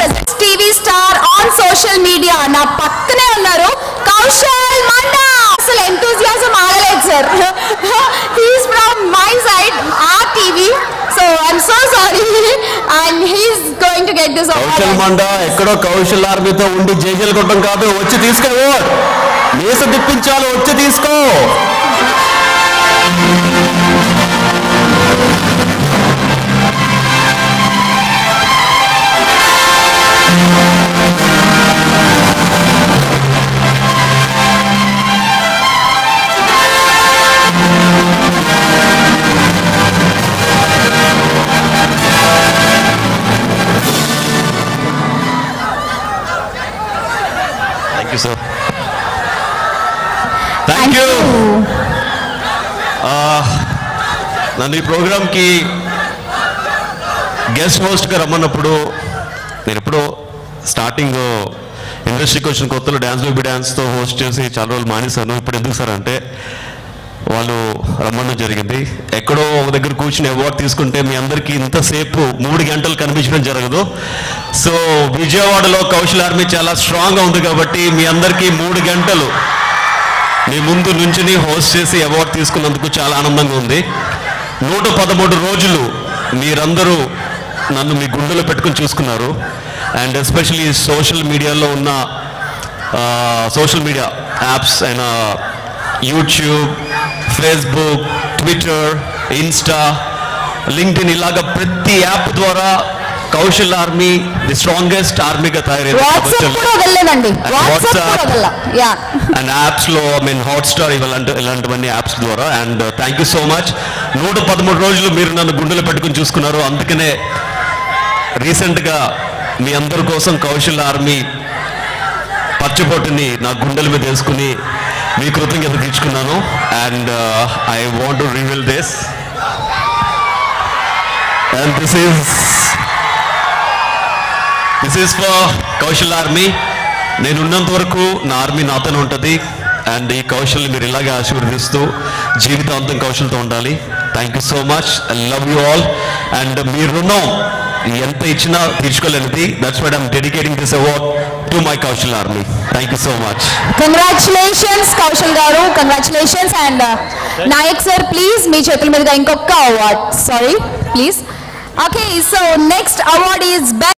presents TV star on social media. నా పక్కనే ఉన్నారు కౌశల్ మండా అసలు ఎంతూజియాజం ఆగలేదు sir he's from my side ఆ TV so I'm so sorry and he's going to get this Kaushal Manda ఎక్కడో కౌశల్ ఆర్మీతో ఉండి జైజల్ కొట్టడం కాదు వచ్చి తీసుకో మీస తిప్పించాలి వచ్చి తీసుకో thank you sir thank you నన్ను ఈ ప్రోగ్రామ్కి గెస్ట్ హోస్ట్గా రమ్మన్నప్పుడు నేను ఎప్పుడో స్టార్టింగ్ ఇండస్ట్రీకి వచ్చిన కొత్తలో డ్యాన్స్ బేబీ డ్యాన్స్తో హోస్ట్ చేసి చాలా రోజులు మానేశాను ఇప్పుడు ఎందుకు సార్ అంటే వాళ్ళు రమ్మడం జరిగింది ఎక్కడో ఒక దగ్గర కూర్చుని అవార్డు తీసుకుంటే మీ అందరికీ ఇంతసేపు మూడు గంటలు కనిపించడం జరగదు సో విజయవాడలో కౌశల్ ఆర్మీ చాలా స్ట్రాంగ్గా ఉంది కాబట్టి మీ అందరికీ మూడు గంటలు మీ ముందు నుంచుని హోస్ట్ చేసి అవార్డు తీసుకున్నందుకు చాలా ఆనందంగా ఉంది నూట పదమూడు రోజులు మీరందరూ నన్ను మీ గుండెలో పెట్టుకుని చూసుకున్నారు అండ్ ఎస్పెషలీ సోషల్ మీడియాలో ఉన్న సోషల్ మీడియా యాప్స్ అయిన YouTube Facebook Twitter Insta LinkedIn ఇలాగ ప్రతి యాప్ ద్వారా కౌశల్ ఆర్మీ ది స్ట్రాంగెస్ట్ ఆర్మీగా తయారైంది వాట్సాప్ ప్రపంచంలో. కూడా వదలలేదండి వాట్సాప్ కూడా WhatsApp. వదల యా అండ్ యాప్స్లో ఐ మీన్ హాట్స్టార్ ఇలాంటి ఇలాంటివన్నీ యాప్స్ ద్వారా and thank you so much నూట పదమూడు రోజులు మీరు నన్ను గుండెలు పెట్టుకుని చూసుకున్నారు అందుకనే రీసెంట్గా మీ అందరి కోసం కౌశల్ ఆర్మీ పచ్చబొట్టుని నా గుండెల మీద వేసుకుని మీ కృతజ్ఞత తీర్చుకున్నాను and I want to reveal this and this is this is for Kaushal army నేను ఉన్నంత వరకు నా ఆర్మీ నాతోనే ఉంటుంది అండ్ ఈ కౌశల్ని మీరు ఇలాగే ఆశీర్వదిస్తూ జీవితాంతం కౌశల్తో ఉండాలి thank you so much I love you all and మీ రుణం ఎంత ఇచ్చినా తీర్చుకోలేనిది that's why I'm dedicating this award to my Kaushal army thank you so much congratulations Kaushal గారు congratulations and Nayak sir please మీ చేతుల మీదుగా ఇంకొక award sorry please okay so next award is